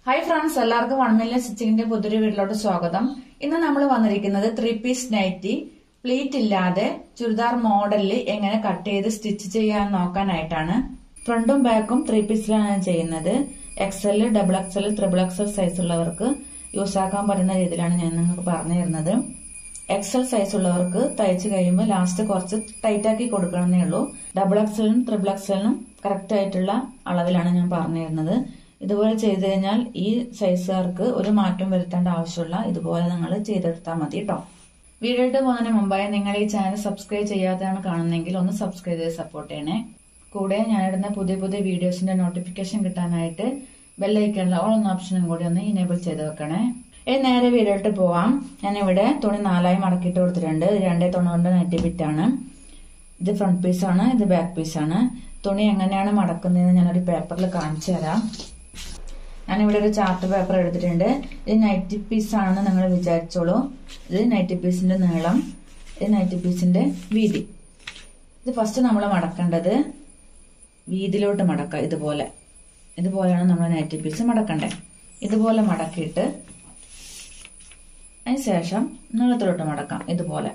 hi friends എല്ലാവർക്കും one million സ്റ്റിച്ചിങ്ങിന്റെ പുതിയൊരു വീട്ടിലോട്ട് സ്വാഗതം ഇന്ന് നമ്മൾ വന്നിരിക്കുന്നത് ത്രീ പീസ് നൈറ്റി പ്ലീറ്റ് ഇല്ലാതെ ചുരിദാർ മോഡലിൽ എങ്ങനെ കട്ട് ചെയ്ത് സ്റ്റിച്ച് ചെയ്യാൻ നോക്കാനായിട്ടാണ് ഫ്രണ്ടും ബാക്കും ത്രീ പീസിലാണ് ചെയ്യുന്നത് XL double XL triple XL size ഉള്ളവർക്ക് യൂസ് ആക്കാൻ പറ്റുന്ന രീതിയിലാണ് ഞാൻ നിങ്ങൾക്ക് പറഞ്ഞു തരുന്നത് എക്സൽ സൈസ് ഉള്ളവർക്ക് തയ്ച്ചു കഴിയുമ്പോൾ ലാസ്റ്റ് കുറച്ച് ടൈറ്റ് ആക്കി കൊടുക്കണമെന്നേ ഉള്ളൂ ഡബിൾ എക്സലിനും ത്രിബിൾ എക്സലിനും കറക്റ്റ് ആയിട്ടുള്ള അളവിലാണ് ഞാൻ പറഞ്ഞു തരുന്നത് ഇതുപോലെ ചെയ്തു കഴിഞ്ഞാൽ ഈ സൈസുകാർക്ക് ഒരു മാറ്റം വരുത്തേണ്ട ആവശ്യമുള്ള ഇതുപോലെ നിങ്ങൾ ചെയ്തെടുത്താൽ മതി കേട്ടോ വീഡിയോ ഇട്ട് പോകുന്നതിന് മുമ്പായി നിങ്ങൾ ഈ ചാനൽ സബ്സ്ക്രൈബ് ചെയ്യാതെയാണ് കാണുന്നതെങ്കിൽ ഒന്ന് സബ്സ്ക്രൈബ് ചെയ്ത് സപ്പോർട്ട് ചെയ്യണേ കൂടെ ഞാനിടുന്ന പുതിയ പുതിയ വീഡിയോസിന്റെ നോട്ടിഫിക്കേഷൻ കിട്ടാനായിട്ട് ബെല്ലൈക്കണിലെ ഓൾ എന്ന ഓപ്ഷനും കൂടി ഒന്ന് ഇനേബിൾ ചെയ്ത് വെക്കണേ ഇനി നേരെ വീഡിയോട്ട് പോവാം ഞാനിവിടെ തുണി നാലായി മടക്കിയിട്ട് കൊടുത്തിട്ടുണ്ട് ഇത് രണ്ടേ തൊണ്ണൂറിന്റെ നെറ്റ് ബിറ്റാണ് ഇത് ഫ്രണ്ട് പീസാണ് ഇത് ബാക്ക് പീസാണ് തുണി എങ്ങനെയാണ് മടക്കുന്നതെന്ന് ഞാനൊരു പേപ്പറിൽ കാണിച്ചു തരാം ഞാനിവിടെ ഒരു ചാർട്ട് പേപ്പർ എടുത്തിട്ടുണ്ട് ഇത് നൈറ്റി പീസ് ആണെന്ന് നിങ്ങൾ വിചാരിച്ചോളൂ ഇത് നൈറ്റി പീസിന്റെ നീളം ഇത് നൈറ്റി പീസിന്റെ വീതി ഇത് ഫസ്റ്റ് നമ്മൾ മടക്കേണ്ടത് വീതിയിലോട്ട് മടക്കുക ഇതുപോലെ ഇതുപോലെയാണ് നമ്മൾ നൈറ്റി പീസ് മടക്കണ്ടേ ഇതുപോലെ മടക്കിയിട്ട് അതിന് ശേഷം നീളത്തിലോട്ട് മടക്കാം ഇതുപോലെ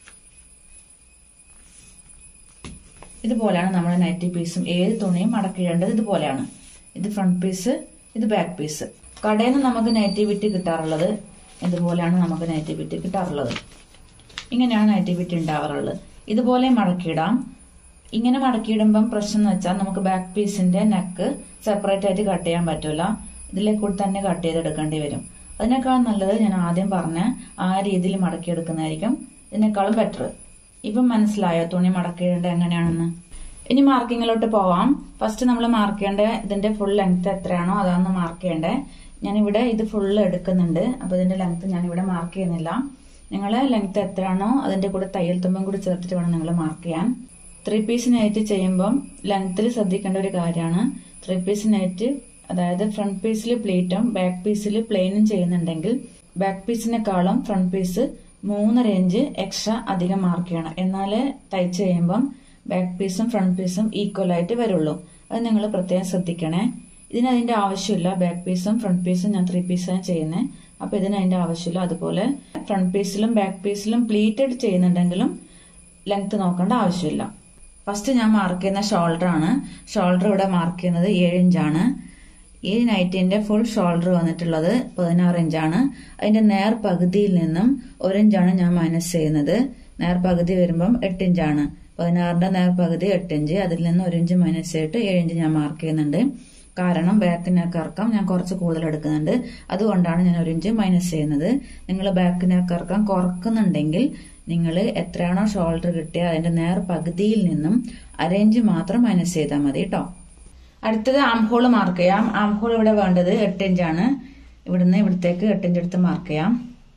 ഇതുപോലെയാണ് നമ്മൾ നൈറ്റി പീസും ഏത് തുണിയും മടക്കിടേണ്ടത് ഇതുപോലെയാണ് ഇത് ഫ്രണ്ട് പീസ് ഇത് ബാക്ക് പീസ് കടയിൽ നിന്ന് നമുക്ക് നൈറ്റി വിറ്റ് കിട്ടാറുള്ളത് ഇതുപോലെയാണ് നമുക്ക് നൈറ്റി വിറ്റ് കിട്ടാറുള്ളത് ഇങ്ങനെയാണ് നൈറ്റി വിറ്റ് ഉണ്ടാവാറുള്ളത് ഇതുപോലെ മടക്കിയിടാം ഇങ്ങനെ മടക്കിയിടുമ്പം പ്രശ്നം എന്ന് വെച്ചാൽ നമുക്ക് ബാക്ക് പീസിന്റെ നെക്ക് സെപ്പറേറ്റ് ആയിട്ട് കട്ട് ചെയ്യാൻ പറ്റില്ല ഇതിലെ കൂടി തന്നെ കട്ട് ചെയ്തെടുക്കേണ്ടി വരും അതിനേക്കാൾ നല്ലത് ഞാൻ ആദ്യം പറഞ്ഞ ആ രീതിയിൽ മടക്കിയെടുക്കുന്നതായിരിക്കും ഇതിനേക്കാളും ബെറ്റർ ഇപ്പം മനസ്സിലായോ തുണി മടക്കിയിടേണ്ടത് എങ്ങനെയാണെന്ന് ഇനി മാർക്കിങ്ങിലോട്ട് പോവാം ഫസ്റ്റ് നമ്മൾ മാർക്ക് ചെയ്യേണ്ട ഇതിന്റെ ഫുൾ ലെങ്ത് എത്രയാണോ അതാണ് മാർക്ക് ചെയ്യേണ്ടത് ഞാനിവിടെ ഇത് ഫുള്ള് എടുക്കുന്നുണ്ട് അപ്പൊ ഇതിന്റെ ലെങ്ത് ഞാൻ ഇവിടെ മാർക്ക് ചെയ്യുന്നില്ല നിങ്ങൾ ലെങ്ത് എത്രയാണോ അതിന്റെ കൂടെ തയ്യൽ തുമ്പും കൂടി ചേർത്തിട്ട് വേണം നിങ്ങൾ മാർക്ക് ചെയ്യാൻ ത്രീ പീസ് നൈറ്റ് ചെയ്യുമ്പം ലെങ്ത്തിൽ ശ്രദ്ധിക്കേണ്ട ഒരു കാര്യമാണ് ത്രീ പീസ് നൈറ്റ് അതായത് ഫ്രണ്ട് പീസിൽ പ്ലേറ്റും ബാക്ക് പീസിൽ പ്ലെയിനും ചെയ്യുന്നുണ്ടെങ്കിൽ ബാക്ക് പീസിനെക്കാളും ഫ്രണ്ട് പീസ് മൂന്നര ഇഞ്ച് എക്സ്ട്രാ അധികം മാർക്ക് ചെയ്യണം എന്നാലേ തയ്ച്ച് കഴിയുമ്പം ബാക്ക് പീസും ഫ്രണ്ട് പീസും ഈക്വൽ ആയിട്ട് വരുള്ളൂ അത് നിങ്ങൾ പ്രത്യേകം ശ്രദ്ധിക്കണേ ഇതിന് അതിന്റെ ആവശ്യമില്ല ബാക്ക് പീസും ഫ്രണ്ട് പീസും ഞാൻ ത്രീ പീസാണ് ചെയ്യുന്നത് അപ്പൊ ഇതിന് അതിന്റെ ആവശ്യമില്ല അതുപോലെ ഫ്രണ്ട് പീസിലും ബാക്ക് പീസിലും പ്ലീറ്റഡ് ചെയ്യുന്നുണ്ടെങ്കിലും ലെങ്ത് നോക്കേണ്ട ആവശ്യമില്ല ഫസ്റ്റ് ഞാൻ മാർക്ക് ചെയ്യുന്ന ഷോൾഡർ ആണ് ഷോൾഡർ ഇവിടെ മാർക്ക് ചെയ്യുന്നത് ഏഴ് ഇഞ്ചാണ് ഈ നൈറ്റിന്റെ ഫുൾ ഷോൾഡർ വന്നിട്ടുള്ളത് പതിനാറ് ഇഞ്ചാണ് അതിന്റെ നേർ പകുതിയിൽ നിന്നും ഒരു ഇഞ്ചാണ് ഞാൻ മൈനസ് ചെയ്യുന്നത് നേർ പകുതി വരുമ്പം എട്ട് ഇഞ്ചാണ് പതിനാറിന്റെ നേർ പകുതി എട്ട് ഇഞ്ച് അതിൽ നിന്ന് ഒരു ഇഞ്ച് മൈനസ് ചെയ്തിട്ട് ഏഴ് ഇഞ്ച് ഞാൻ മാർക്ക് ചെയ്യുന്നുണ്ട് കാരണം ബാക്കിനൊക്കെ ഇറക്കം ഞാൻ കുറച്ച് കൂടുതൽ എടുക്കുന്നുണ്ട് അതുകൊണ്ടാണ് ഞാൻ ഒരു ഇഞ്ച് മൈനസ് ചെയ്യുന്നത് നിങ്ങൾ ബാക്കിനൊക്കെ ഇറക്കം കുറക്കുന്നുണ്ടെങ്കിൽ നിങ്ങൾ എത്രയാണോ ഷോൾഡർ കിട്ടിയ അതിന്റെ നേർ പകുതിയിൽ നിന്നും അരയിഞ്ച് മാത്രം മൈനസ് ചെയ്താൽ മതി കേട്ടോ അടുത്തത് ആം ഹോൾ മാർക്ക് ചെയ്യാം ആം ഹോൾ ഇവിടെ വേണ്ടത് എട്ട് ഇഞ്ചാണ് ഇവിടുന്ന് ഇവിടത്തേക്ക് എട്ട് ഇഞ്ച് എടുത്ത് മാർക്ക് ചെയ്യാം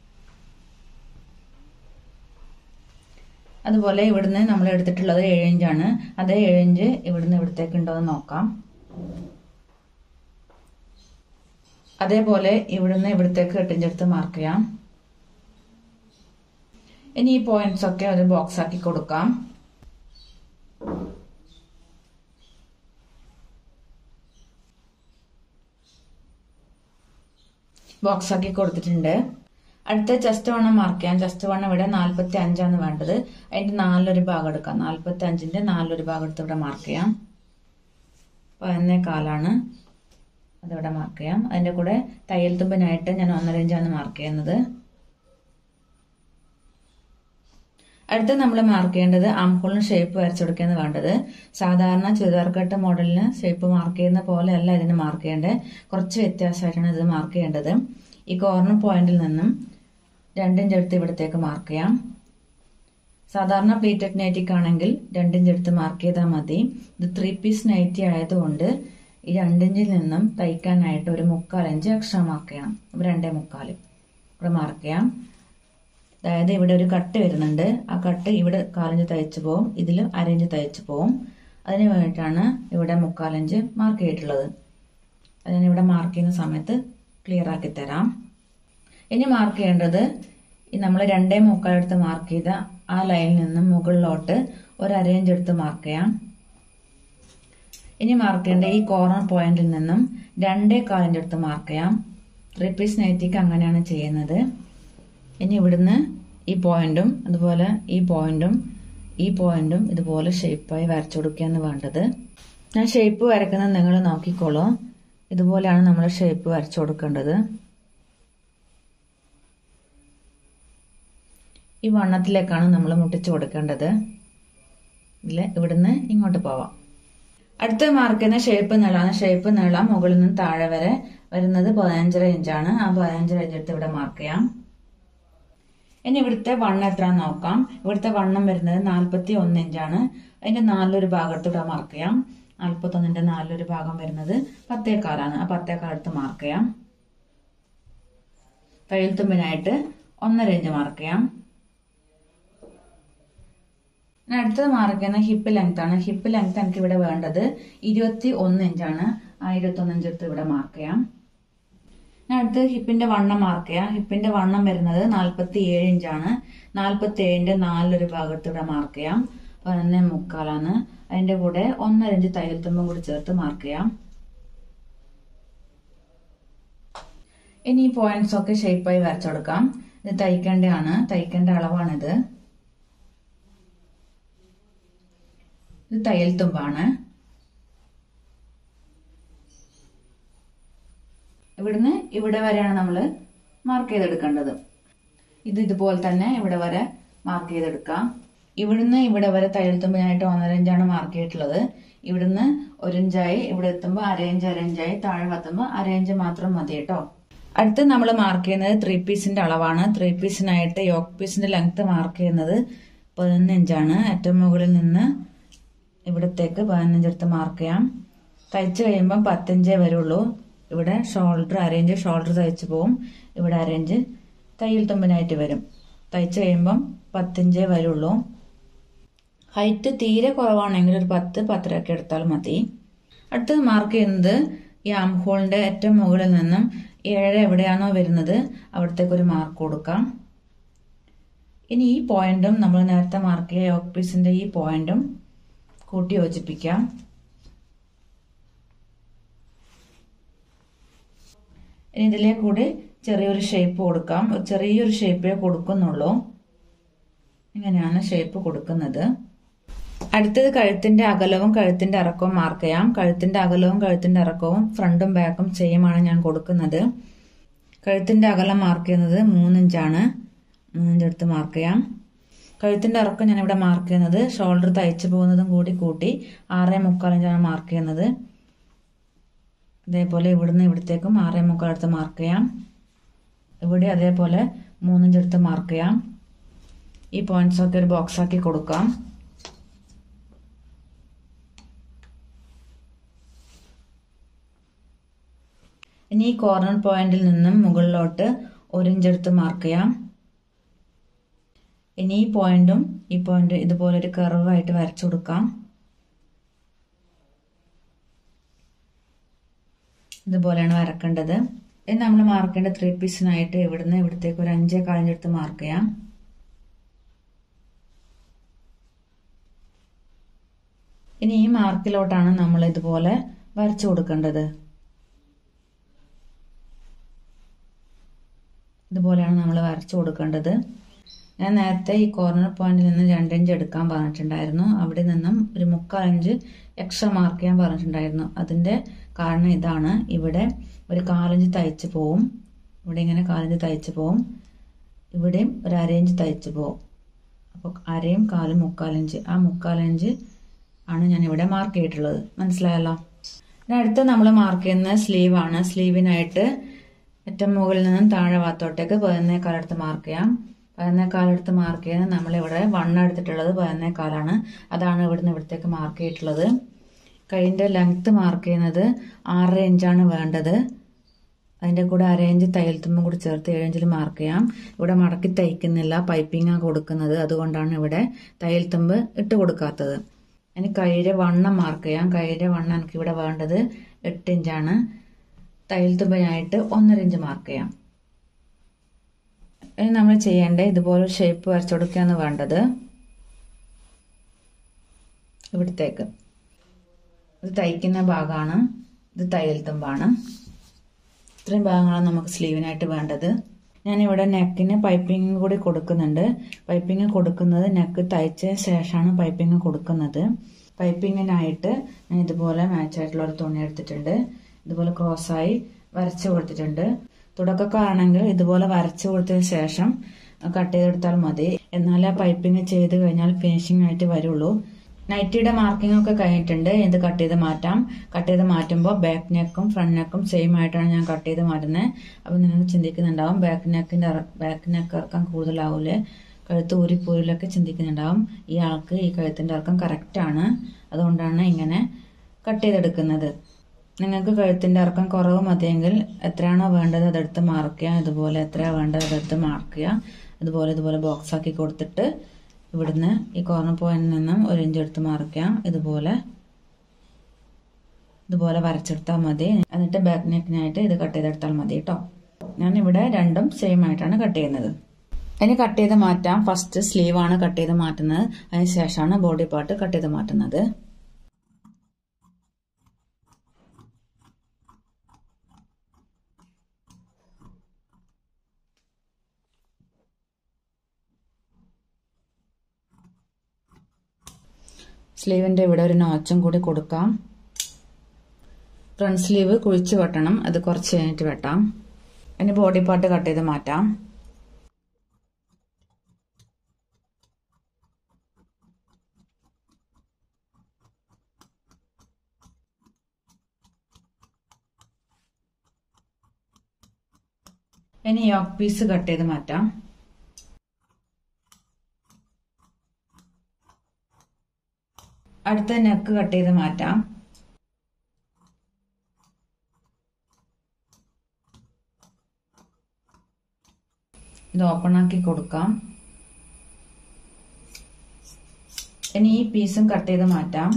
അതുപോലെ ഇവിടുന്ന് നമ്മൾ എടുത്തിട്ടുള്ളത് ഏഴ് ഇഞ്ചാണ് അതേ ഏഴ് ഇഞ്ച് ഇവിടുന്ന് ഇവിടത്തേക്ക് ഉണ്ടോ എന്ന് നോക്കാം അതേപോലെ ഇവിടുന്ന് ഇവിടത്തേക്ക് എട്ട് ഇഞ്ച് എടുത്ത് മാർക്ക് ചെയ്യാം ഇനി ഈ പോയിന്റ്സ് ഒക്കെ ഒരു ബോക്സ് ആക്കി കൊടുക്കാം ബോക്സ് ആക്കി കൊടുത്തിട്ടുണ്ട് അടുത്ത ജസ്റ്റ് വണ്ണം മാർക്ക് ചെയ്യാം ജസ്റ്റ് വണ്ണം ഇവിടെ നാൽപ്പത്തി അഞ്ചാണ് വേണ്ടത് അതിന്റെ നാലൊരു ഭാഗം എടുക്കാം നാൽപ്പത്തി അഞ്ചിന്റെ നാലൊരു ഭാഗം എടുത്ത് ഇവിടെ മാർക്ക് ചെയ്യാം പതിനേ കാലാണ് അതിവിടെ മാർക്ക് ചെയ്യാം അതിന്റെ കൂടെ തയ്യൽ തുമ്പിനായിട്ട് ഞാൻ ഒന്നര ഇഞ്ചാണ് മാർക്ക് ചെയ്യുന്നത് അടുത്ത നമ്മൾ മാർക്ക് ചെയ്യേണ്ടത് ആംഹോളിന് ഷേപ്പ് വരച്ചു കൊടുക്കുകയാണ് വേണ്ടത് സാധാരണ ചുരിദാർ കട്ട് മോഡലിന് ഷേപ്പ് മാർക്ക് ചെയ്യുന്ന പോലെയല്ല ഇതിന് മാർക്ക് ചെയ്യേണ്ടത് കുറച്ച് വ്യത്യാസമായിട്ടാണ് ഇത് മാർക്ക് ചെയ്യേണ്ടത് ഈ കോർണർ പോയിന്റിൽ നിന്നും രണ്ടിഞ്ച് എടുത്ത് ഇവിടത്തേക്ക് മാർക്ക് ചെയ്യാം സാധാരണ പ്ലീറ്റഡ് നൈറ്റിക്ക് ആണെങ്കിൽ രണ്ടിഞ്ച് എടുത്ത് മാർക്ക് ചെയ്താൽ മതി ഇത് ത്രീ പീസ് നൈറ്റി ആയതുകൊണ്ട് ഈ രണ്ടിഞ്ചിൽ നിന്നും തയ്ക്കാനായിട്ട് ഒരു മുക്കാൽ ഇഞ്ച് എക്സ്ട്രാ മാർക്ക് ചെയ്യണം അപ്പോൾ രണ്ടേ മുക്കാൽ ഇവിടെ മാർക്ക് ചെയ്യാം അതായത് ഇവിടെ ഒരു കട്ട് വരുന്നുണ്ട് ആ കട്ട് ഇവിടെ കാലഞ്ച് തയ്ച്ചു പോവും ഇതിൽ അരയിഞ്ച് തയ്ച്ചു പോവും അതിന് വേണ്ടിയിട്ടാണ് ഇവിടെ മുക്കാലഞ്ച് മാർക്ക് ചെയ്തിട്ടുള്ളത് അത് ഞാൻ ഇവിടെ മാർക്ക് ചെയ്യുന്ന സമയത്ത് ക്ലിയർ ആക്കി തരാം ഇനി മാർക്ക് ചെയ്യേണ്ടത് ഈ നമ്മൾ രണ്ടേ മുക്കാലെടുത്ത് മാർക്ക് ചെയ്ത ആ ലൈനിൽ നിന്നും മുകളിലോട്ട് ഒരു അരയിഞ്ച് എടുത്ത് മാർക്ക് ചെയ്യാം ഇനി മാർക്ക് ചെയ്യേണ്ട ഈ കോർണർ പോയിന്റിൽ നിന്നും രണ്ടേ കാലിന്റെ അടുത്ത് മാർക്ക് ചെയ്യാം ത്രീ പീസ് നൈറ്റിക്ക് അങ്ങനെയാണ് ചെയ്യുന്നത് ഇനി ഇവിടുന്ന് ഈ പോയിന്റും അതുപോലെ ഈ പോയിന്റും ഈ പോയിന്റും ഇതുപോലെ ഷേപ്പായി വരച്ചു കൊടുക്കുകയാണ് വേണ്ടത് ഞാൻ ഷേപ്പ് വരക്കുന്നത് നിങ്ങൾ നോക്കിക്കോളൂ ഇതുപോലെയാണ് നമ്മൾ ഷേപ്പ് വരച്ചു കൊടുക്കേണ്ടത് ഈ വണ്ണത്തിലേക്കാണ് നമ്മൾ മുട്ടിച്ചു കൊടുക്കേണ്ടത് ഇതിൽ ഇവിടുന്ന് ഇങ്ങോട്ട് പോവാം അടുത്ത മാർക്ക് ചെയ്യുന്ന ഷേപ്പ് നീളമാണ് ഷേപ്പ് നീളം മുകളിൽ നിന്ന് താഴെ വരെ വരുന്നത് പതിനഞ്ചര ഇഞ്ചാണ് ആ പതിനഞ്ചര ഇഞ്ച് എടുത്ത് ഇവിടെ മാർക്ക് ചെയ്യാം ഇനി ഇവിടുത്തെ വണ്ണം എത്ര നോക്കാം ഇവിടുത്തെ വണ്ണം വരുന്നത് നാൽപ്പത്തി ഒന്ന് ഇഞ്ചാണ് അതിന്റെ നാലൊരു ഭാഗത്തൂടെ മാർക്ക് ചെയ്യാം നാൽപ്പത്തി ഒന്നിന്റെ നാലൊരു ഭാഗം വരുന്നത് പത്തേക്കാലാണ് ആ പത്തേക്കാൽ എടുത്ത് മാർക്ക് ചെയ്യാം തയ്യൽ തുമ്പിനായിട്ട് ഒന്നര ഇഞ്ച് മാർക്ക് ചെയ്യാം ഇനി അടുത്തത് മാർക്ക് ചെയ്യുന്ന ഹിപ്പ് ലെങ്ത് ആണ് ഹിപ്പ് ലെങ്ത് എനിക്ക് ഇവിടെ വേണ്ടത് ഇരുപത്തി ഒന്ന് ഇഞ്ചാണ് ആ ഇരുപത്തി ഒന്ന് ഇഞ്ച് എടുത്ത് ഇവിടെ മാർക്ക് ചെയ്യാം ഇനി അടുത്ത് ഹിപ്പിന്റെ വണ്ണം മാർക്ക് ചെയ്യാം ഹിപ്പിന്റെ വണ്ണം വരുന്നത് നാൽപ്പത്തി ഏഴ് ഇഞ്ചാണ് നാൽപ്പത്തി ഏഴിന്റെ നാലൊരു ഭാഗത്ത് ഇവിടെ മാർക്ക് ചെയ്യാം പതിനൊന്നേ മുക്കാലാണ് അതിന്റെ കൂടെ ഒന്നര ഇഞ്ച് തയ്യൽ തുമ്പും കൂടി ചേർത്ത് മാർക്ക് ചെയ്യാം ഇനി ഈ പോയിന്റ്സ് ഒക്കെ ഷേപ്പായി വരച്ചെടുക്കാം ഇത് തയ്ക്കേണ്ടതാണ് തയ്ക്കേണ്ട അളവാണിത് ഇത് തയ്യൽ തുമ്പാണ് ഇവിടുന്ന് ഇവിടെ വരെയാണ് നമ്മൾ മാർക്ക് ചെയ്തെടുക്കേണ്ടത് ഇത് ഇതുപോലെ തന്നെ ഇവിടെ വരെ മാർക്ക് ചെയ്തെടുക്കാം ഇവിടുന്ന് ഇവിടെ വരെ തയ്യൽ തുമ്പിനായിട്ട് ഒന്നര ഇഞ്ചാണ് മാർക്ക് ചെയ്തിട്ടുള്ളത് ഇവിടുന്ന് ഒരു ഇഞ്ചായി ഇവിടെ എത്തുമ്പോൾ അരയിഞ്ച് അരയിഞ്ചായി താഴെ എത്തുമ്പോൾ അരയിഞ്ച് മാത്രം മതി കേട്ടോ അടുത്ത് നമ്മൾ മാർക്ക് ചെയ്യുന്നത് ത്രീ പീസിന്റെ അളവാണ് ത്രീ പീസിനായിട്ട് യോക്ക് പീസിന്റെ ലെങ്ത് മാർക്ക് ചെയ്യുന്നത് പതിനൊന്ന് ഇഞ്ചാണ് ഏറ്റവും മുകളിൽ നിന്ന് ഇവിടത്തേക്ക് പതിനഞ്ചെടുത്ത് മാർക്ക് ചെയ്യാം തയ്ച്ച് കഴിയുമ്പം പത്തഞ്ചേ വരുള്ളൂ ഇവിടെ ഷോൾഡർ അരേഞ്ച് ഷോൾഡർ തയ്ച്ച് പോവും ഇവിടെ അരേഞ്ച് തയ്യൽ തുമ്പിനായിട്ട് വരും തയ്ച്ച് കഴിയുമ്പം പത്തഞ്ചേ വരുള്ളൂ ഹൈറ്റ് തീരെ കുറവാണെങ്കിൽ ഒരു പത്ത് പത്തരയൊക്കെ എടുത്താൽ മതി അടുത്തത് മാർക്ക് ചെയ്യുന്നത് ഈ ആം ഹോളിന്റെ ഏറ്റവും മുകളിൽ നിന്നും ഏഴ് എവിടെയാണോ വരുന്നത് അവിടത്തേക്ക് ഒരു മാർക്ക് കൊടുക്കാം ഇനി ഈ പോയിന്റും നമ്മൾ നേരത്തെ മാർക്ക് ചെയ്ത യോക്ക് പീസിന്റെ ഈ പോയിന്റും കൂട്ടി യോജിപ്പിക്കാം ഇനി ഇതിലെ കൂടി ചെറിയൊരു ഷേപ്പ് കൊടുക്കാം ഒരു ചെറിയൊരു ഷേപ്പേ കൊടുക്കുന്നുള്ളൂ ഇങ്ങനെയാണ് ഷേപ്പ് കൊടുക്കുന്നത് അടുത്തത് കഴുത്തിന്റെ അകലവും കഴുത്തിന്റെ ഇറക്കവും മാർക്ക് ചെയ്യാം കഴുത്തിന്റെ അകലവും കഴുത്തിന്റെ ഇറക്കവും ഫ്രണ്ടും ബാക്കും ചെയ്യുമാണ് ഞാൻ കൊടുക്കുന്നത് കഴുത്തിന്റെ അകലം മാർക്ക് ചെയ്യുന്നത് മൂന്നിഞ്ചാണ് മൂന്നിഞ്ചെടുത്ത് മാർക്ക് ചെയ്യാം കഴുത്തിന്റെ ഇറക്കം ഞാൻ ഇവിടെ മാർക്ക് ചെയ്യുന്നത് ഷോൾഡർ തയ്ച്ചു പോകുന്നതും കൂടി കൂട്ടി ആറേ മുക്കാലിഞ്ചാണ് മാർക്ക് ചെയ്യുന്നത് അതേപോലെ ഇവിടുന്ന് ഇവിടത്തേക്കും ആറേ മുക്കാലടുത്ത് മാർക്ക് ചെയ്യാം ഇവിടെ അതേപോലെ മൂന്നിഞ്ചെടുത്ത് മാർക്ക് ചെയ്യാം ഈ പോയിന്റ്സ് ഒക്കെ ഒരു ബോക്സ് ആക്കി കൊടുക്കാം ഇനി ഈ കോർണർ പോയിന്റിൽ നിന്നും മുകളിലോട്ട് ഒരു ഇഞ്ചെടുത്ത് മാർക്ക് ചെയ്യാം ഇനി ഈ പോയിന്റും ഈ പോയിന്റ് ഇതുപോലെ ഒരു കർവായിട്ട് വരച്ചു കൊടുക്കാം ഇതുപോലെയാണ് വരക്കേണ്ടത് ഇനി നമ്മൾ മാർക്ക് ചെയ്യേണ്ട ത്രീ പീസിനായിട്ട് ഇവിടുന്ന് ഇവിടത്തേക്ക് ഒരു അഞ്ചേ കാലിഞ്ചെടുത്ത് മാർക്ക് ചെയ്യാം ഇനി ഈ മാർക്കിലോട്ടാണ് നമ്മൾ ഇതുപോലെ വരച്ചു കൊടുക്കേണ്ടത് ഇതുപോലെയാണ് നമ്മൾ വരച്ചു കൊടുക്കേണ്ടത് ഞാൻ നേരത്തെ ഈ കോർണർ പോയിന്റിൽ നിന്ന് രണ്ടിഞ്ച് എടുക്കാൻ പറഞ്ഞിട്ടുണ്ടായിരുന്നു അവിടെ നിന്നും ഒരു മുക്കാൽ ഇഞ്ച് എക്സ്ട്രാ മാർക്ക് ചെയ്യാൻ പറഞ്ഞിട്ടുണ്ടായിരുന്നു അതിന്റെ കാരണം ഇതാണ് ഇവിടെ ഒരു കാലഞ്ച് തയ്ച്ചു പോവും ഇവിടെ ഇങ്ങനെ കാലഞ്ച് തയ്ച്ചു പോവും ഇവിടെയും ഒരു അരയിഞ്ച് തയ്ച്ചു പോവും അപ്പോൾ അരയും കാലും മുക്കാലഞ്ച് ആ മുക്കാലഞ്ച് ആണ് ഞാൻ ഇവിടെ മാർക്ക് ചെയ്തിട്ടുള്ളത് മനസ്സിലായല്ലോ ഇനി അടുത്ത നമ്മൾ മാർക്ക് ചെയ്യുന്ന സ്ലീവ് ആണ് സ്ലീവിനായിട്ട് ഏറ്റവും മുകളിൽ നിന്നും താഴെ ഭാഗത്തോട്ടേക്ക് പതിനേക്കാലെടുത്ത് മാർക്ക് ചെയ്യാം പതിനേക്കാലെടുത്ത് മാർക്ക് ചെയ്യാൻ നമ്മളിവിടെ വണ്ണം എടുത്തിട്ടുള്ളത് പതിനേക്കാലാണ് അതാണ് ഇവിടുന്ന് ഇവിടത്തേക്ക് മാർക്ക് ചെയ്തിട്ടുള്ളത് കൈയിൻ്റെ ലെങ്ത്ത് മാർക്ക് ചെയ്യുന്നത് ആറര ഇഞ്ചാണ് വേണ്ടത് അതിൻ്റെ കൂടെ അര ഇഞ്ച് തയ്യൽ തുമ്പും കൂടി ചേർത്ത് ഏഴ് ഇഞ്ചിൽ മാർക്ക് ചെയ്യാം ഇവിടെ മടക്കി തയ്ക്കുന്നില്ല പൈപ്പിങ്ങാണ് കൊടുക്കുന്നത് അതുകൊണ്ടാണ് ഇവിടെ തയ്യൽ തുമ്പ് ഇട്ട് കൊടുക്കാത്തത് ഇനി കൈയുടെ വണ്ണം മാർക്ക് ചെയ്യാം കൈയുടെ വണ്ണം എനിക്ക് ഇവിടെ വേണ്ടത് എട്ട് ഇഞ്ചാണ് തയ്യൽ തുമ്പനായിട്ട് ഒന്നര ഇഞ്ച് മാർക്ക് ചെയ്യാം ഇനി നമ്മൾ ചെയ്യേണ്ട ഇതുപോലെ ഷേപ്പ് വരച്ചു കൊടുക്കുകയാണ് വേണ്ടത് ഇവിടത്തേക്ക് ഇത് തയ്ക്കുന്ന ഭാഗമാണ് ഇത് തയ്യൽ തുമ്പാണ് ഇത്രയും ഭാഗങ്ങളാണ് നമുക്ക് സ്ലീവിനായിട്ട് വേണ്ടത് ഞാനിവിടെ നെക്കിന് പൈപ്പിംഗ് കൂടി കൊടുക്കുന്നുണ്ട് പൈപ്പിംഗ് കൊടുക്കുന്നത് നെക്ക് തയ്ച്ച ശേഷമാണ് പൈപ്പിംഗ് കൊടുക്കുന്നത് പൈപ്പിങ്ങിനായിട്ട് ഞാൻ ഇതുപോലെ മാച്ച് ആയിട്ടുള്ള ഒരു തുണി എടുത്തിട്ടുണ്ട് ഇതുപോലെ ക്രോസായി വരച്ചു കൊടുത്തിട്ടുണ്ട് തുടക്കക്കാരാണെങ്കിൽ ഇതുപോലെ വരച്ചു കൊടുത്തതിന് ശേഷം കട്ട് ചെയ്തെടുത്താൽ മതി എന്നാൽ ആ പൈപ്പിംഗ് ചെയ്ത് കഴിഞ്ഞാൽ ഫിനിഷിംഗ് ആയിട്ട് വരുള്ളൂ നൈറ്റിയുടെ മാർക്കിംഗ് ഒക്കെ കഴിഞ്ഞിട്ടുണ്ട് ഇത് കട്ട് ചെയ്ത് മാറ്റാം കട്ട് ചെയ്ത് മാറ്റുമ്പോൾ ബാക്ക് നെക്കും ഫ്രണ്ട് നെക്കും സെയിം ആയിട്ടാണ് ഞാൻ കട്ട് ചെയ്ത് മാറ്റുന്നത് അപ്പം നിങ്ങൾ ചിന്തിക്കുന്നുണ്ടാവും ബാക്ക് നെക്കിന്റെ ബാക്ക് നെക്ക് ഇറക്കം കൂടുതലാവൂലേ കഴുത്ത് ഊരിപ്പോരിലൊക്കെ ചിന്തിക്കുന്നുണ്ടാവും ഈ ആൾക്ക് ഈ കഴുത്തിന്റെ ഇറക്കം കറക്റ്റാണ് അതുകൊണ്ടാണ് ഇങ്ങനെ കട്ട് ചെയ്തെടുക്കുന്നത് നിങ്ങൾക്ക് കഴുത്തിന്റെ ഇറക്കം കുറവ് മതിയെങ്കിൽ എത്രയാണോ വേണ്ടത് അതെടുത്ത് മാർക്ക് ചെയ്യുക ഇതുപോലെ എത്രയാണ് വേണ്ടത് അതെടുത്ത് മാർക്ക് ചെയ്യുക ഇതുപോലെ ഇതുപോലെ ബോക്സ് ആക്കി കൊടുത്തിട്ട് ഇവിടുന്ന് ഈ കോർണർ പോയിന്റിൽ നിന്നും ഒരു ഇഞ്ച് എടുത്ത് മാർക്ക് ചെയ്യാം ഇതുപോലെ ഇതുപോലെ വരച്ചെടുത്താൽ മതി എന്നിട്ട് ബാക്ക് നെക്കിനായിട്ട് ഇത് കട്ട് ചെയ്തെടുത്താൽ മതി കേട്ടോ ഞാൻ ഇവിടെ രണ്ടും സെയിം ആയിട്ടാണ് കട്ട് ചെയ്യുന്നത് ഇനി കട്ട് ചെയ്ത് മാറ്റാം ഫസ്റ്റ് സ്ലീവ് ആണ് കട്ട് ചെയ്ത് മാറ്റുന്നത് അതിന് ശേഷമാണ് ബോഡി പാർട്ട് കട്ട് ചെയ്ത് മാറ്റുന്നത് സ്ലീവിന്റെ ഇവിടെ ഒരു നോച്ചും കൂടി കൊടുക്കാം ഫ്രണ്ട് സ്ലീവ് കുഴിച്ച് വെട്ടണം അത് കുറച്ച് കഴിഞ്ഞിട്ട് വെട്ടാം ഇനി ബോഡി പാർട്ട് കട്ട് ചെയ്ത് മാറ്റാം ഇനി യോക്ക് പീസ് കട്ട് ചെയ്ത് മാറ്റാം അടുത്ത നെക്ക് കട്ട് ചെയ്ത് മാറ്റാം ഇത് ഓപ്പൺ ആക്കി കൊടുക്കാം ഇനി ഈ പീസും കട്ട് ചെയ്ത് മാറ്റാം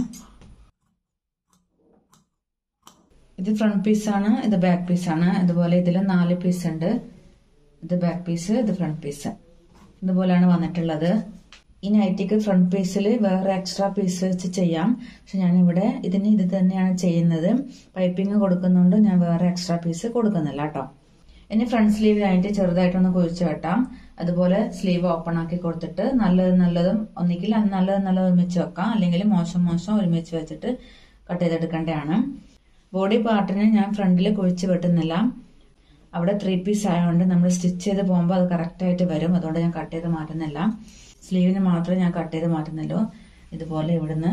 ഇത് ഫ്രണ്ട് പീസാണ് ഇത് ബാക്ക് പീസാണ് ഇതുപോലെ ഇതിൽ നാല് പീസ് ഉണ്ട് ഇത് ബാക്ക് പീസ് ഇത് ഫ്രണ്ട് പീസ് ഇതുപോലെയാണ് വന്നിട്ടുള്ളത് ഈ നൈറ്റിക്ക് ഫ്രണ്ട് പീസിൽ വേറെ എക്സ്ട്രാ പീസ് വെച്ച് ചെയ്യാം പക്ഷെ ഞാനിവിടെ ഇതിന് ഇത് തന്നെയാണ് ചെയ്യുന്നത് പൈപ്പിംഗ് കൊടുക്കുന്നുണ്ട് ഞാൻ വേറെ എക്സ്ട്രാ പീസ് കൊടുക്കുന്നില്ല കേട്ടോ ഇനി ഫ്രണ്ട് സ്ലീവിനായിട്ട് ചെറുതായിട്ടൊന്ന് കുഴിച്ച് വെട്ടാം അതുപോലെ സ്ലീവ് ഓപ്പൺ ആക്കി കൊടുത്തിട്ട് നല്ലത് നല്ലതും ഒന്നിക്കിൽ നല്ലത് നല്ലത് ഒരുമിച്ച് വെക്കാം അല്ലെങ്കിൽ മോശം മോശം ഒരുമിച്ച് വെച്ചിട്ട് കട്ട് ചെയ്തെടുക്കേണ്ടതാണ് ബോഡി പാർട്ടിന് ഞാൻ ഫ്രണ്ടിൽ കുഴിച്ച് വെട്ടുന്നില്ല അവിടെ ത്രീ പീസ് ആയതുകൊണ്ട് നമ്മൾ സ്റ്റിച്ച് ചെയ്ത് പോകുമ്പോൾ അത് കറക്റ്റായിട്ട് വരും അതുകൊണ്ട് ഞാൻ കട്ട് ചെയ്ത് മാറ്റുന്നില്ല സ്ലീവിന് മാത്രമേ ഞാൻ കട്ട് ചെയ്ത് മാറ്റുന്നുള്ളൂ ഇതുപോലെ ഇവിടുന്ന്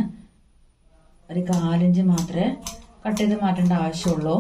ഒരു കാലിഞ്ച് മാത്രമേ കട്ട് ചെയ്ത് മാറ്റേണ്ട ആവശ്യമുള്ളൂ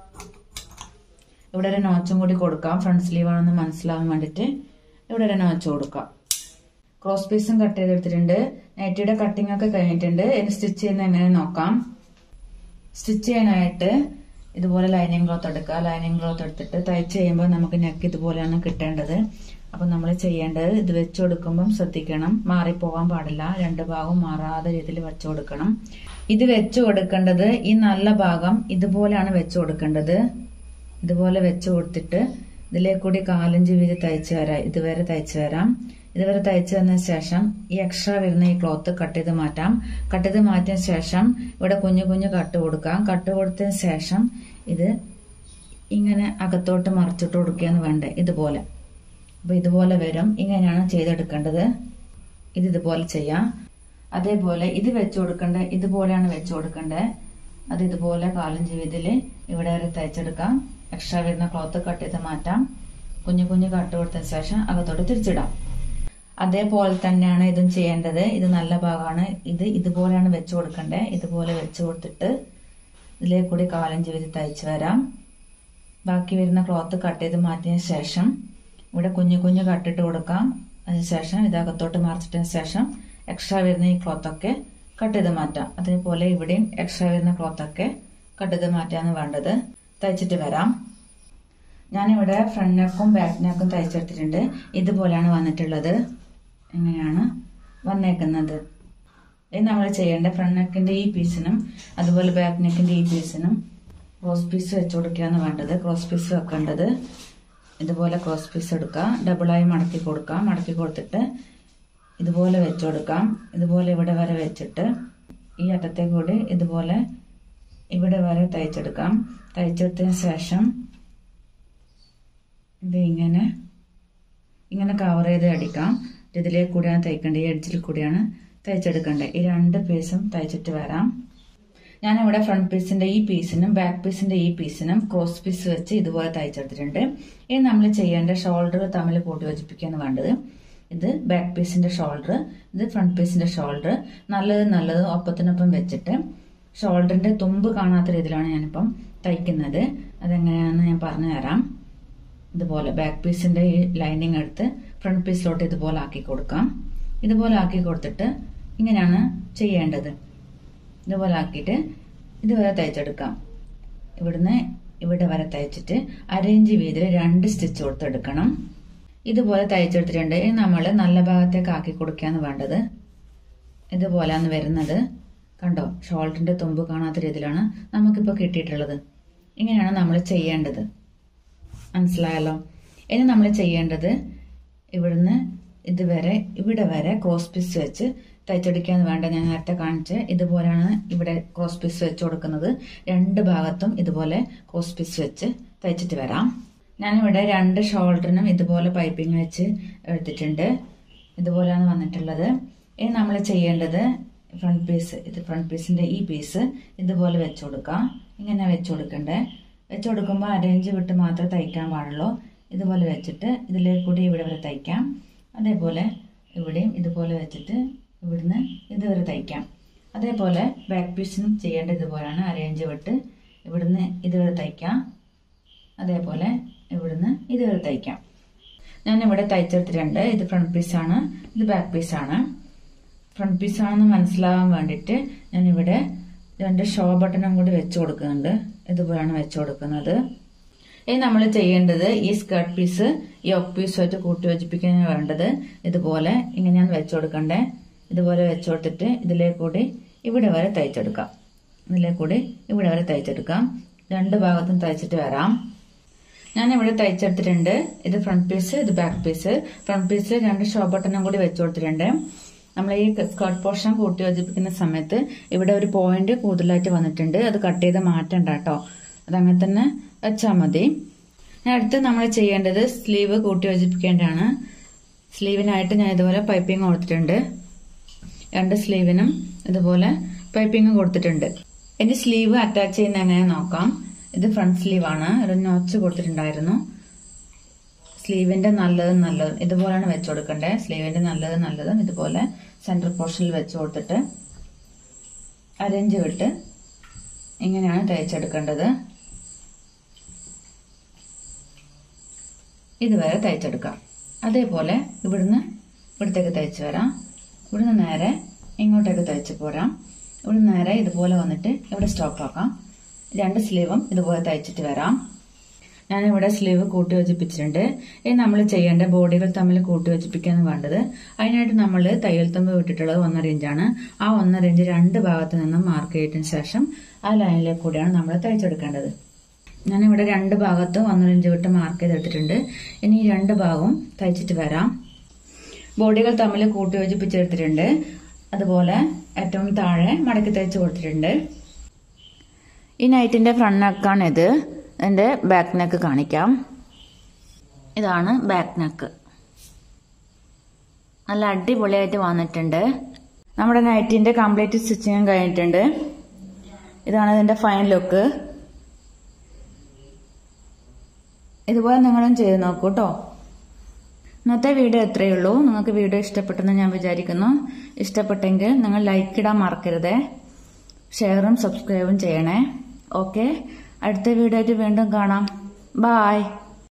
ഇവിടെ ഒരു നോച്ചും കൂടി കൊടുക്കാം ഫ്രണ്ട് സ്ലീവ് ആണെന്ന് മനസ്സിലാവാൻ വേണ്ടിയിട്ട് ഇവിടെ ഒരു നോച്ച് കൊടുക്കാം ക്രോസ് പീസും കട്ട് ചെയ്തെടുത്തിട്ടുണ്ട് നൈറ്റിയുടെ കട്ടിംഗ് ഒക്കെ കഴിഞ്ഞിട്ടുണ്ട് ഇനി സ്റ്റിച്ച് ചെയ്യുന്ന എങ്ങനെ നോക്കാം സ്റ്റിച്ച് ചെയ്യാനായിട്ട് ഇതുപോലെ ലൈനിങ് ക്ലോത്ത് എടുക്കുക ലൈനിങ് ക്ലോത്ത് എടുത്തിട്ട് തയ്ച്ച് ചെയ്യുമ്പോൾ നമുക്ക് നെക്ക് ഇതുപോലെയാണ് കിട്ടേണ്ടത് അപ്പം നമ്മൾ ചെയ്യേണ്ടത് ഇത് വെച്ച് കൊടുക്കുമ്പം ശ്രദ്ധിക്കണം മാറിപ്പോകാൻ പാടില്ല രണ്ട് ഭാഗവും മാറാതെ രീതിയിൽ വെച്ച് കൊടുക്കണം ഇത് വെച്ച് കൊടുക്കേണ്ടത് ഈ നല്ല ഭാഗം ഇതുപോലെയാണ് വെച്ച് കൊടുക്കേണ്ടത് ഇതുപോലെ വെച്ച് കൊടുത്തിട്ട് ഇതിലേക്ക് കൂടി കാലഞ്ച് വീതി തയ്ച്ച് വരാം ഇതുവരെ തയ്ച്ച് വരാം ഇതുവരെ തയ്ച്ചു തന്ന ശേഷം ഈ എക്സ്ട്രാ വരുന്ന ഈ ക്ലോത്ത് കട്ട് ചെയ്ത് മാറ്റാം കട്ട് ചെയ്ത് മാറ്റിയ ശേഷം ഇവിടെ കുഞ്ഞു കുഞ്ഞു കട്ട് കൊടുക്കാം കട്ട് കൊടുത്തതിന് ശേഷം ഇത് ഇങ്ങനെ അകത്തോട്ട് മറിച്ചിട്ട് കൊടുക്കുകയെന്ന് വേണ്ടേ ഇതുപോലെ അപ്പൊ ഇതുപോലെ വരും ഇങ്ങനെയാണ് ചെയ്തെടുക്കേണ്ടത് ഇത് ഇതുപോലെ ചെയ്യാം അതേപോലെ ഇത് വെച്ചു കൊടുക്കേണ്ട ഇതുപോലെയാണ് വെച്ചു കൊടുക്കേണ്ടത് അത് ഇതുപോലെ കാലഞ്ച് വീതിയില് ഇവിടെ വരെ തയ്ച്ചെടുക്കാം എക്സ്ട്രാ വരുന്ന ക്ലോത്ത് കട്ട് ചെയ്ത് മാറ്റാം കുഞ്ഞു കുഞ്ഞു കട്ട് കൊടുത്തതിന് ശേഷം അകത്തോട്ട് തിരിച്ചിടാം അതേപോലെ തന്നെയാണ് ഇതും ചെയ്യേണ്ടത് ഇത് നല്ല ഭാഗമാണ് ഇത് ഇതുപോലെയാണ് വെച്ചു കൊടുക്കേണ്ടത് ഇതുപോലെ വെച്ചു കൊടുത്തിട്ട് ഇതിലേക്ക് കൂടി കാലഞ്ച് വീതി തയ്ച്ചു വരാം ബാക്കി വരുന്ന ക്ലോത്ത് കട്ട് ചെയ്ത് മാറ്റിയതിന് ശേഷം ഇവിടെ കുഞ്ഞു കുഞ്ഞു കട്ടിട്ട് കൊടുക്കാം അതിനുശേഷം ഇതകത്തോട്ട് മറിച്ചിട്ടതിന് ശേഷം എക്സ്ട്രാ വരുന്ന ഈ ക്ലോത്തൊക്കെ കട്ട് ചെയ്ത് മാറ്റാം അതേപോലെ ഇവിടെയും എക്സ്ട്രാ വരുന്ന ക്ലോത്തൊക്കെ കട്ട് ചെയ്ത് മാറ്റാന്ന് വേണ്ടത് തയ്ച്ചിട്ട് വരാം ഞാനിവിടെ ഫ്രണ്ട് നെക്കും ബാക്ക് നെക്കും തയ്ച്ചെടുത്തിട്ടുണ്ട് ഇതുപോലെയാണ് വന്നിട്ടുള്ളത് എങ്ങനെയാണ് വന്നേക്കുന്നത് ഇത് നമ്മൾ ചെയ്യേണ്ട ഫ്രണ്ട് നെക്കിന്റെ ഈ പീസിനും അതുപോലെ ബാക്ക് നെക്കിന്റെ ഈ പീസിനും ക്രോസ് പീസ് വെച്ച് കൊടുക്കുകയാണ് വേണ്ടത് ക്രോസ് പീസ് വെക്കേണ്ടത് ഇതുപോലെ ക്രോസ് പീസ് എടുക്കുക ഡബിളായി മടക്കി കൊടുക്കാം മടക്കി കൊടുത്തിട്ട് ഇതുപോലെ വെച്ച് കൊടുക്കാം ഇതുപോലെ ഇവിടെ വരെ വെച്ചിട്ട് ഈ അറ്റത്തെ കൂടി ഇതുപോലെ ഇവിടെ വരെ തയ്ച്ചെടുക്കാം തയ്ച്ചെടുത്തതിന് ശേഷം ഇത് ഇങ്ങനെ ഇങ്ങനെ കവർ ചെയ്ത് അടിക്കാം ഇതിലേക്ക് കൂടിയാണ് തയ്ക്കേണ്ടത് ഈ എഡ്ജിൽ കൂടിയാണ് തയ്ച്ചെടുക്കേണ്ടത് ഈ രണ്ട് പീസും തയ്ച്ചിട്ട് വരാം ഞാനിവിടെ ഫ്രണ്ട് പീസിന്റെ ഈ പീസിനും ബാക്ക് പീസിന്റെ ഈ പീസിനും ക്രോസ് പീസ് വെച്ച് ഇതുപോലെ തയ്ച്ചെടുത്തിട്ടുണ്ട് ഇനി നമ്മൾ ചെയ്യേണ്ട ഷോൾഡർ തമ്മിൽ കൂട്ടി യോജിപ്പിക്കുകയാണ് വേണ്ടത് ഇത് ബാക്ക് പീസിന്റെ ഷോൾഡർ ഇത് ഫ്രണ്ട് പീസിന്റെ ഷോൾഡർ നല്ലത് നല്ലത് ഒപ്പത്തിനൊപ്പം വെച്ചിട്ട് ഷോൾഡറിന്റെ തുമ്പ് കാണാത്ത രീതിയിലാണ് ഞാനിപ്പം തയ്ക്കുന്നത് അതെങ്ങനെയാണെന്ന് ഞാൻ പറഞ്ഞു തരാം ഇതുപോലെ ബാക്ക് പീസിന്റെ ഈ ലൈനിങ് എടുത്ത് ഫ്രണ്ട് പീസിലോട്ട് ഇതുപോലെ ആക്കി കൊടുക്കാം ഇതുപോലെ ആക്കി കൊടുത്തിട്ട് ഇങ്ങനെയാണ് ചെയ്യേണ്ടത് ഇതുപോലെ ആക്കിയിട്ട് ഇതുവരെ തയ്ച്ചെടുക്കാം ഇവിടുന്ന് ഇവിടെ വരെ തയ്ച്ചിട്ട് അരയിഞ്ച് വീതിയിൽ രണ്ട് സ്റ്റിച്ച് കൊടുത്തെടുക്കണം ഇതുപോലെ തയ്ച്ചെടുത്തിട്ടുണ്ട് ഇനി നമ്മൾ നല്ല ഭാഗത്തേക്ക് ആക്കി കൊടുക്കുകയാണ് വേണ്ടത് ഇതുപോലെയാണ് വരുന്നത് കണ്ടോ ഷോൾഡറിന്റെ തുമ്പ് കാണാത്ത രീതിയിലാണ് നമുക്കിപ്പോൾ കിട്ടിയിട്ടുള്ളത് ഇങ്ങനെയാണ് നമ്മൾ ചെയ്യേണ്ടത് മനസ്സിലായല്ലോ ഇനി നമ്മൾ ചെയ്യേണ്ടത് ഇവിടുന്ന് ഇതുവരെ ഇവിടെ വരെ ക്രോസ് പീസ് വെച്ച് തയ്ച്ചെടുക്കാൻ വേണ്ട ഞാൻ നേരത്തെ കാണിച്ച് ഇതുപോലെയാണ് ഇവിടെ ക്രോസ് പീസ് വെച്ച് കൊടുക്കുന്നത് രണ്ട് ഭാഗത്തും ഇതുപോലെ ക്രോസ് പീസ് വെച്ച് തയ്ച്ചിട്ട് വരാം ഞാനിവിടെ രണ്ട് ഷോൾഡറിനും ഇതുപോലെ പൈപ്പിംഗ് വെച്ച് എടുത്തിട്ടുണ്ട് ഇതുപോലെയാണ് വന്നിട്ടുള്ളത് ഇനി നമ്മൾ ചെയ്യേണ്ടത് ഫ്രണ്ട് പീസ് ഇത് ഫ്രണ്ട് പീസിന്റെ ഈ പീസ് ഇതുപോലെ വെച്ച് കൊടുക്കാം ഇങ്ങനെ വെച്ച് കൊടുക്കണ്ടേ വെച്ച് കൊടുക്കുമ്പോൾ അരേഞ്ച് വിട്ട് മാത്രമേ തയ്ക്കാൻ പാടുള്ളൂ ഇതുപോലെ വെച്ചിട്ട് ഇതിലേക്ക് കൂടി ഇവിടെ വരെ തയ്ക്കാം അതേപോലെ ഇവിടെയും ഇതുപോലെ വെച്ചിട്ട് ഇവിടുന്ന് ഇതുവരെ തയ്ക്കാം അതേപോലെ ബാക്ക് പീസിനും ചെയ്യേണ്ട ഇതുപോലെയാണ് അരേഞ്ച് വിട്ട് ഇവിടുന്ന് ഇതുവരെ തയ്ക്കാം അതേപോലെ ഇവിടുന്ന് ഇതുവരെ തയ്ക്കാം ഞാൻ ഇവിടെ തയ്ച്ചെടുത്തിട്ടുണ്ട് ഇത് ഫ്രണ്ട് പീസാണ് ഇത് ബാക്ക് പീസാണ് ഫ്രണ്ട് പീസാണെന്ന് മനസ്സിലാവാൻ വേണ്ടിയിട്ട് ഞാനിവിടെ രണ്ട് ഷോ ബട്ടണും കൂടി വെച്ച് കൊടുക്കുന്നുണ്ട് ഇതുപോലെയാണ് വെച്ച് കൊടുക്കുന്നത് ഇനി നമ്മൾ ചെയ്യേണ്ടത് ഈ സ്കേർട്ട് പീസ് യോക്ക് പീസുമായിട്ട് കൂട്ടി യോജിപ്പിക്കാൻ വേണ്ടത് ഇതുപോലെ ഇങ്ങനെയാണ് വെച്ച് കൊടുക്കണ്ടേ ഇതുപോലെ വെച്ച് കൊടുത്തിട്ട് ഇതിലേക്ക് കൂടി ഇവിടെ വരെ തയ്ച്ചെടുക്കാം ഇതിലേക്ക് കൂടി ഇവിടെ വരെ തയ്ച്ചെടുക്കാം രണ്ട് ഭാഗത്തും തയ്ച്ചിട്ട് വരാം ഞാൻ ഇവിടെ തയ്ച്ചെടുത്തിട്ടുണ്ട് ഇത് ഫ്രണ്ട് പീസ് ഇത് ബാക്ക് പീസ് ഫ്രണ്ട് പീസിൽ രണ്ട് ഷോ ബട്ടണും കൂടി വെച്ച് കൊടുത്തിട്ടുണ്ട് നമ്മൾ ഈ സ്കേർട്ട് പോർഷൻ കൂട്ടി യോജിപ്പിക്കുന്ന സമയത്ത് ഇവിടെ ഒരു പോയിന്റ് കൂടുതലായിട്ട് വന്നിട്ടുണ്ട് അത് കട്ട് ചെയ്ത് മാറ്റണ്ട കേട്ടോ അതങ്ങനെ തന്നെ വെച്ചാൽ മതി ഞാൻ അടുത്ത് നമ്മൾ ചെയ്യേണ്ടത് സ്ലീവ് കൂട്ടി യോജിപ്പിക്കേണ്ടതാണ് സ്ലീവിനായിട്ട് ഞാൻ ഇതുപോലെ പൈപ്പിംഗ് കൊടുത്തിട്ടുണ്ട് രണ്ട് സ്ലീവിനും ഇതുപോലെ പൈപ്പിംഗ് കൊടുത്തിട്ടുണ്ട് ഇനി സ്ലീവ് അറ്റാച്ച് ചെയ്യുന്ന എങ്ങനെ നോക്കാം ഇത് ഫ്രണ്ട് സ്ലീവ് ആണ് ഒരു നോച്ച് കൊടുത്തിട്ടുണ്ടായിരുന്നു സ്ലീവിന്റെ നല്ലതും നല്ലതും ഇതുപോലെയാണ് വെച്ച് കൊടുക്കേണ്ടത് സ്ലീവിന്റെ നല്ലതും നല്ലതും ഇതുപോലെ സെന്റർ പോർഷനിൽ വെച്ച് കൊടുത്തിട്ട് അരഞ്ച് വിട്ട് ഇങ്ങനെയാണ് തയ്ച്ചെടുക്കേണ്ടത് ഇതുവരെ തയ്ച്ചെടുക്കാം അതേപോലെ ഇവിടുന്ന് ഇവിടത്തേക്ക് തയ്ച്ച് വരാം ഇവിടുന്ന് നേരെ ഇങ്ങോട്ടേക്ക് തയ്ച്ച് പോരാം ഇവിടുന്ന് നേരെ ഇതുപോലെ വന്നിട്ട് ഇവിടെ സ്റ്റോപ്പ് ആക്കാം രണ്ട് സ്ലീവും ഇതുപോലെ തയ്ച്ചിട്ട് വരാം ഞാനിവിടെ സ്ലീവ് കൂട്ടി യോജിപ്പിച്ചിട്ടുണ്ട് ഇനി നമ്മൾ ചെയ്യേണ്ട ബോഡികൾ തമ്മിൽ കൂട്ടി യോജിപ്പിക്കുകയാണ് വേണ്ടത് അതിനായിട്ട് നമ്മൾ തയ്യൽ തുമ്പ് വിട്ടിട്ടുള്ളത് ഒന്നര ഇഞ്ചാണ് ആ ഒന്നര ഇഞ്ച് രണ്ട് ഭാഗത്ത് നിന്നും മാർക്ക് ചെയ്തതിനു ശേഷം ആ ലൈനിലേക്ക് കൂടിയാണ് നമ്മൾ തയ്ച്ചെടുക്കേണ്ടത് ഞാനിവിടെ രണ്ട് ഭാഗത്ത് ഒന്നര ഇഞ്ച് വിട്ട് മാർക്ക് ചെയ്തെടുത്തിട്ടുണ്ട് ഇനി ഈ രണ്ട് ഭാഗവും തയ്ച്ചിട്ട് വരാം ബോഡികൾ തമ്മിൽ കൂട്ടി യോജിപ്പിച്ചെടുത്തിട്ടുണ്ട് അതുപോലെ ഏറ്റവും താഴെ മടക്കി തയ്ച്ച് കൊടുത്തിട്ടുണ്ട് ഈ നൈറ്റിന്റെ ഫ്രണ്ട് നെക്കാണ് ഇത് എൻ്റെ ബാക്ക് നെക്ക് കാണിക്കാം ഇതാണ് ബാക്ക് നെക്ക് നല്ല അടിപൊളിയായിട്ട് വന്നിട്ടുണ്ട് നമ്മുടെ നൈറ്റിന്റെ കംപ്ലീറ്റ് സ്റ്റിച്ചിങ് കഴിഞ്ഞിട്ടുണ്ട് ഇതാണ് ഇതിന്റെ ഫൈൻ ലുക്ക് ഇതുപോലെ നിങ്ങളും ചെയ്ത് നോക്കൂ കേട്ടോ ഇന്നത്തെ വീഡിയോ എത്രയേ ഉള്ളൂ നിങ്ങൾക്ക് വീഡിയോ ഇഷ്ടപ്പെട്ടെന്ന് ഞാൻ വിചാരിക്കുന്നു ഇഷ്ടപ്പെട്ടെങ്കിൽ നിങ്ങൾ ലൈക്ക് ഇടാൻ മറക്കരുതേ ഷെയറും സബ്സ്ക്രൈബും ചെയ്യണേ ഓക്കെ അടുത്ത വീഡിയോ ആയിട്ട് വീണ്ടും കാണാം ബായ്